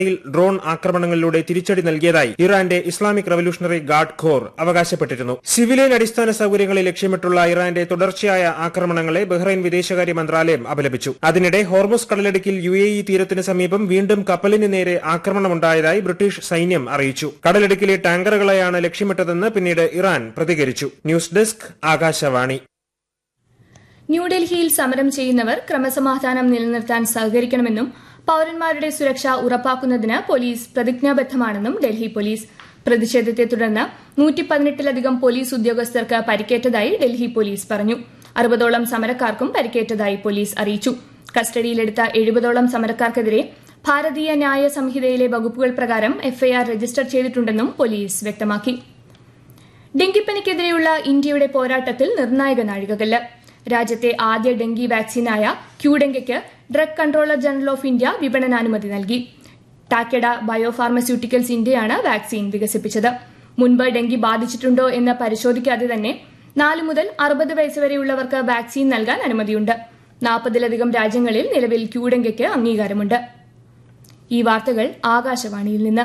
യിൽ ഡ്രോൺ ആക്രമണങ്ങളിലൂടെ തിരിച്ചടി നൽകിയതായി ഇറാന്റെ ഇസ്ലാമിക് റവല്യൂഷണറി ഗാർഡ് ഖോർ അവകാശപ്പെട്ടിരുന്നു സിവിലിയൻ അടിസ്ഥാന സൌകര്യങ്ങളെ ലക്ഷ്യമിട്ടുള്ള ഇറാന്റെ തുടർച്ചയായ ആക്രമണങ്ങളെ ബഹ്റൈൻ വിദേശകാര്യ മന്ത്രാലയം അപലപിച്ചു അതിനിടെ ഹോർമുസ് കടലിടുക്കിൽ യു എ ഇ തീരത്തിന് സമീപം വീണ്ടും കപ്പലിന് നേരെ ആക്രമണമുണ്ടായതായി ബ്രിട്ടീഷ് സൈന്യം അറിയിച്ചു കടലിടുക്കിലെ ടാങ്കറുകളെയാണ് ലക്ഷ്യമിട്ടതെന്ന് പിന്നീട് ഇറാൻ പ്രതികരിച്ചു ന്യൂസ് ഡെസ്ക് ആകാശവാണി ന്യൂഡൽഹിയിൽ സമരം ചെയ്യുന്നവർ ക്രമസമാധാനം നിലനിർത്താൻ സഹകരിക്കണമെന്നും പൌരന്മാരുടെ സുരക്ഷ ഉറപ്പാക്കുന്നതിന് പോലീസ് പ്രതിജ്ഞാബദ്ധമാണെന്നും ഡൽഹി പോലീസ് പ്രതിഷേധത്തെ തുടർന്ന് നൂറ്റി പതിനെട്ടിലധികം പോലീസ് ഉദ്യോഗസ്ഥർക്ക് പരിക്കേറ്റതായി ഡൽഹി പോലീസ് പറഞ്ഞു അറുപതോളം സമരക്കാർക്കും പരിക്കേറ്റതായി പോലീസ് അറിയിച്ചു കസ്റ്റഡിയിലെടുത്ത എഴുപതോളം സമരക്കാർക്കെതിരെ ഭാരതീയ ന്യായ സംഹിതയിലെ വകുപ്പുകൾ പ്രകാരം എഫ്ഐആർ രജിസ്റ്റർ ചെയ്തിട്ടുണ്ടെന്നും പോലീസ് വ്യക്തമാക്കി ഡെങ്കിപ്പനിക്കെതിരെയുള്ള ഇന്ത്യയുടെ പോരാട്ടത്തിൽ നിർണായക നാഴികകല്ല് രാജ്യത്തെ ആദ്യ ഡെങ്കി വാക്സിനായ ക്യൂഡെങ്കയ്ക്ക് drug controller general of India വിപണനാനുമതി നൽകി ടാക്കഡ ബയോഫാർമസ്യൂട്ടിക്കൽസ് ഇന്ത്യയാണ് വാക്സിൻ വികസിപ്പിച്ചത് മുൻപ് ഡെങ്കി ബാധിച്ചിട്ടുണ്ടോ എന്ന് പരിശോധിക്കാതെ തന്നെ നാല് മുതൽ അറുപത് വയസ്സ് വരെയുള്ളവർക്ക് വാക്സിൻ നൽകാൻ അനുമതിയുണ്ട് നാൽപ്പതിലധികം രാജ്യങ്ങളിൽ നിലവിൽ ക്യൂഡെങ്കയ്ക്ക് അംഗീകാരമുണ്ട് ഈ വാർത്തകൾ ആകാശവാണിയിൽ നിന്ന്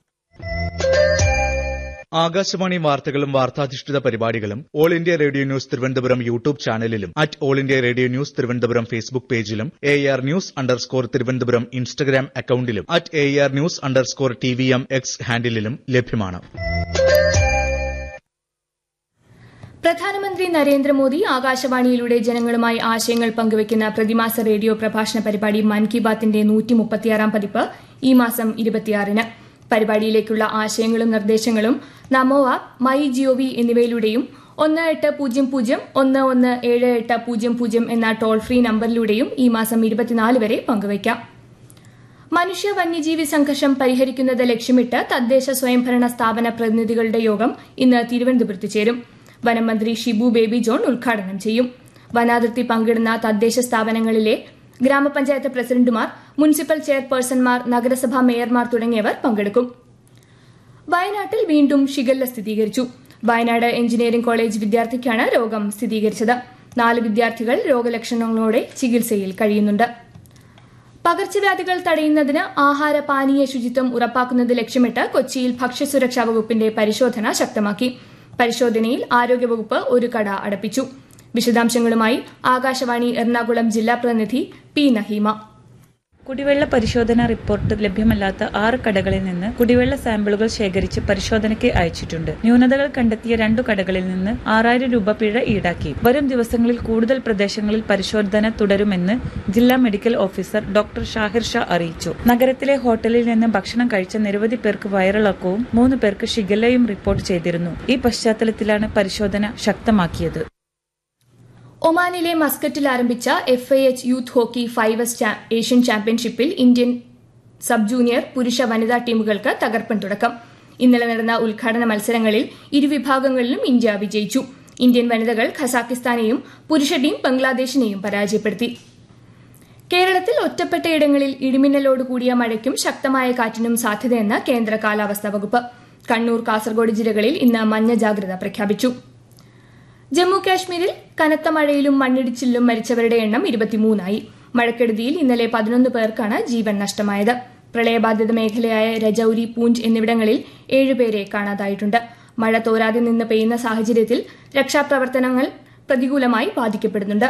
ആകാശവാണി വാർത്തകളും വാർത്താധിഷ്ഠിത പരിപാടികളും all India radio news Thiruvananthapuram YouTube ചാനലിലും at all India radio news Thiruvananthapuram Facebook പേജിലും A R news underscore Thiruvananthapuram Instagram അക്കൌണ്ടിലും at A R news underscore T V M X ഹാൻഡിലും ലഭ്യമാണ് പ്രധാനമന്ത്രി നരേന്ദ്രമോദി ആകാശവാണിയിലൂടെ ജനങ്ങളുമായി ആശയങ്ങൾ പങ്കുവയ്ക്കുന്ന പ്രതിമാസ റേഡിയോ പ്രഭാഷണ പരിപാടി മൻ കി ബാത്തിന്റെ നൂറ്റി മുപ്പത്തിയാറാം പതിപ്പ് ഈ മാസം ഇരുപത്തിയാറിന് പരിപാടിയിലേക്കുള്ള ആശയങ്ങളും നിർദ്ദേശങ്ങളും നമോ ആപ്പ് മൈ ജിഒവി എന്നിവയിലൂടെയും ഒന്ന് എട്ട് പൂജ്യം പൂജ്യം ഒന്ന് ഒന്ന് ഏഴ് എട്ട് പൂജ്യം പൂജ്യം എന്ന ടോൾ ഫ്രീ നമ്പറിലൂടെയും ഈ മാസം ഇരുപത്തിനാല് വരെ പങ്കുവയ്ക്കാം മനുഷ്യ വന്യജീവി സംഘർഷം പരിഹരിക്കുന്നത് ലക്ഷ്യമിട്ട് തദ്ദേശ സ്വയംഭരണ സ്ഥാപന പ്രതിനിധികളുടെ യോഗം ഇന്ന് തിരുവനന്തപുരത്ത് ചേരും വനമന്ത്രി ഷിബു ബേബി ജോൺ ഉദ്ഘാടനം ചെയ്യും വനാതിർത്തി പങ്കിടുന്ന തദ്ദേശ സ്ഥാപനങ്ങളിലെ ഗ്രാമപഞ്ചായത്ത് പ്രസിഡന്റുമാർ മുനിസിപ്പൽ ചെയർപേഴ്സൺമാർ നഗരസഭാ മേയർമാർ തുടങ്ങിയവർ പങ്കെടുക്കും വയനാട്ടിൽ വീണ്ടും ഷിഗല്ല സ്ഥിരീകരിച്ചു വയനാട് എഞ്ചിനീയറിംഗ് കോളേജ് വിദ്യാർത്ഥിക്കാണ് രോഗം സ്ഥിരീകരിച്ചത് നാല് വിദ്യാർത്ഥികൾ രോഗലക്ഷണങ്ങളോടെ ചികിത്സയിൽ കഴിയുന്നുണ്ട് പകർച്ചവ്യാധികൾ തടയുന്നതിന് ആഹാര പാനീയ ശുചിത്വം ഉറപ്പാക്കുന്നത് ലക്ഷ്യമിട്ട് കൊച്ചിയിൽ ഭക്ഷ്യസുരക്ഷാ വകുപ്പിന്റെ പരിശോധന ശക്തമാക്കി പരിശോധനയിൽ ആരോഗ്യവകുപ്പ് ഒരു കട അടപ്പിച്ചു വിശദാംശങ്ങളുമായി ആകാശവാണി എറണാകുളം ജില്ലാ പ്രതിനിധി പി നഹീമ കുടിവെള്ള പരിശോധന റിപ്പോർട്ട് ലഭ്യമല്ലാത്ത ആറ് കടകളിൽ നിന്ന് കുടിവെള്ള സാമ്പിളുകൾ ശേഖരിച്ച് പരിശോധനയ്ക്ക് അയച്ചിട്ടുണ്ട് ന്യൂനതകൾ കണ്ടെത്തിയ രണ്ടു കടകളിൽ നിന്ന് ആറായിരം രൂപ പിഴ ഈടാക്കി വരും ദിവസങ്ങളിൽ കൂടുതൽ പ്രദേശങ്ങളിൽ പരിശോധന തുടരുമെന്ന് ജില്ലാ medical officer doctor Shahir Shah അറിയിച്ചു നഗരത്തിലെ ഹോട്ടലിൽ നിന്ന് ഭക്ഷണം കഴിച്ച നിരവധി പേർക്ക് വയറിളക്കവും മൂന്ന് പേർക്ക് ഷിഗല്ലയും റിപ്പോർട്ട് ചെയ്തിരുന്നു ഈ പശ്ചാത്തലത്തിലാണ് പരിശോധന ശക്തമാക്കിയത് ഒമാനിലെ മസ്കറ്റിൽ ആരംഭിച്ച F I H youth hockey fives Asian ചാമ്പ്യൻഷിപ്പിൽ ഇന്ത്യൻ സബ് ജൂനിയർ പുരുഷ വനിതാ ടീമുകൾക്ക് തകർപ്പൻ തുടക്കം ഇന്നലെ നടന്ന ഉദ്ഘാടന മത്സരങ്ങളിൽ ഇരുവിഭാഗങ്ങളിലും ഇന്ത്യ വിജയിച്ചു ഇന്ത്യൻ വനിതകൾ ഖസാക്കിസ്ഥാനെയും പുരുഷ ടീം ബംഗ്ലാദേശിനെയും പരാജയപ്പെടുത്തി കേരളത്തിൽ ഒറ്റപ്പെട്ടയിടങ്ങളിൽ ഇടിമിന്നലോടുകൂടിയ മഴയ്ക്കും ശക്തമായ കാറ്റിനും സാധ്യതയെന്ന് കേന്ദ്ര കാലാവസ്ഥാ വകുപ്പ് കണ്ണൂർ കാസർഗോഡ് ജില്ലകളിൽ ഇന്ന് മഞ്ഞ ജാഗ്രത പ്രഖ്യാപിച്ചു ജമ്മു കാശ്മീരിൽ കനത്ത മഴയിലും മണ്ണിടിച്ചിലും മരിച്ചവരുടെ എണ്ണം ഇരുപത്തിമൂന്നായി മഴക്കെടുതിയിൽ ഇന്നലെ പതിനൊന്ന് പേർക്കാണ് ജീവൻ നഷ്ടമായത് പ്രളയബാധിത മേഖലയായ രജൌരി പൂഞ്ച് എന്നിവിടങ്ങളിൽ ഏഴുപേരെ കാണാതായിട്ടുണ്ട് മഴ തോരാതെ നിന്ന് പെയ്യുന്ന സാഹചര്യത്തിൽ രക്ഷാപ്രവർത്തനങ്ങൾ പ്രതികൂലമായി ബാധിക്കപ്പെടുന്നുണ്ട്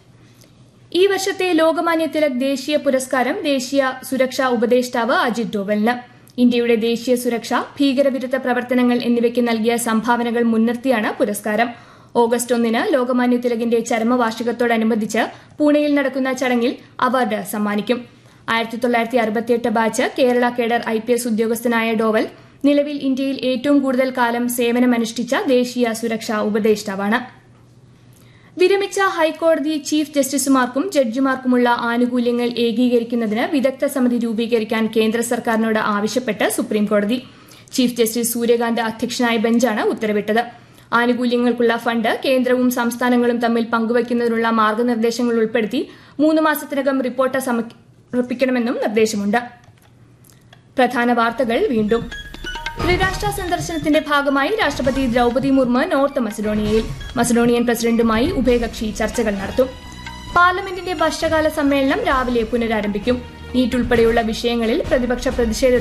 ഈ വർഷത്തെ ലോകമാന്യ തിലക് ദേശീയ പുരസ്കാരം ദേശീയ സുരക്ഷാ ഉപദേഷ്ടാവ് അജിത് ഡോവലിന് ഇന്ത്യയുടെ ദേശീയ സുരക്ഷ ഭീകരവിരുദ്ധ പ്രവർത്തനങ്ങൾ എന്നിവയ്ക്ക് നൽകിയ സംഭാവനകൾ മുൻനിർത്തിയാണ് പുരസ്കാരം ഓഗസ്റ്റ് ഒന്നിന് ലോകമാന്യ തിലകിന്റെ ചരമവാർഷികത്തോടനുബന്ധിച്ച് പൂനെയിൽ നടക്കുന്ന ചടങ്ങിൽ അവാർഡ് സമ്മാനിക്കും ആയിരത്തി തൊള്ളായിരത്തി അറുപത്തിയെട്ട് batch Kerala cadre I P S ഉദ്യോഗസ്ഥനായ ഡോവൽ നിലവിൽ ഇന്ത്യയിൽ ഏറ്റവും കൂടുതൽ കാലം സേവനമനുഷ്ഠിച്ച ദേശീയ സുരക്ഷാ ഉപദേഷ്ടാവാണ് വിരമിച്ച ഹൈക്കോടതി ചീഫ് ജസ്റ്റിസുമാർക്കും ജഡ്ജിമാർക്കുമുള്ള ആനുകൂല്യങ്ങൾ ഏകീകരിക്കുന്നതിന് വിദഗ്ധ സമിതി രൂപീകരിക്കാൻ കേന്ദ്ര സർക്കാരിനോട് ആവശ്യപ്പെട്ട് സുപ്രീംകോടതി ചീഫ് ജസ്റ്റിസ് സൂര്യകാന്ത് അധ്യക്ഷനായ ബെഞ്ചാണ് ഉത്തരവിട്ടത് ആനുകൂല്യങ്ങൾക്കുള്ള ഫണ്ട് കേന്ദ്രവും സംസ്ഥാനങ്ങളും തമ്മിൽ പങ്കുവയ്ക്കുന്നതിനുള്ള മാർഗനിർദ്ദേശങ്ങൾ ഉൾപ്പെടുത്തി മൂന്ന് മാസത്തിനകം റിപ്പോർട്ട് സമർപ്പിക്കണമെന്നും നിർദ്ദേശമുണ്ട് പ്രധാന വാർത്തകൾ വീണ്ടും ത്രിരാഷ്ട്ര സന്ദർശനത്തിന്റെ ഭാഗമായി രാഷ്ട്രപതി ദ്രൌപതി മുർമു നോർത്ത് മസഡോണിയയിൽ മസഡോണിയൻ പ്രസിഡന്റുമായി ഉഭയകക്ഷി ചർച്ചകൾ നടത്തും പാർലമെന്റിന്റെ വർഷകാല സമ്മേളനം രാവിലെ പുനരാരംഭിക്കും നീറ്റ് ഉൾപ്പെടെയുള്ള വിഷയങ്ങളിൽ പ്രതിപക്ഷ പ്രതിഷേധ